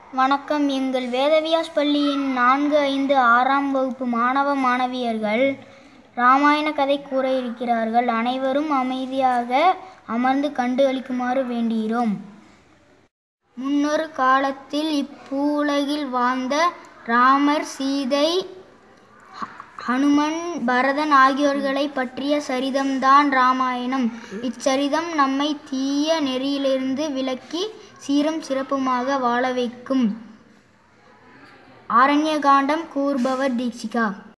வணக்கம் எங்கள் வேதவியாஸ் பள்ளியின் நான்கு ஐந்து ஆறாம் வகுப்பு மாணவ மாணவியர்கள் ராமாயண கதை கூற இருக்கிறார்கள் அனைவரும் அமைதியாக அமர்ந்து கண்டு அளிக்குமாறு வேண்டுகிறோம் முன்னொரு காலத்தில் இப்பூவுலகில் வாழ்ந்த ராமர் சீதை ஹ- ஹனுமன் பரதன் ஆகியோர்களை பற்றிய சரிதம்தான் ராமாயணம் இச்சரிதம் நம்மை தீய நெறியிலிருந்து விலக்கி சீரும் சிறப்புமாக வாழ வைக்கும் ஆரண்யகாண்டம் கூறுபவர் தீட்சிகா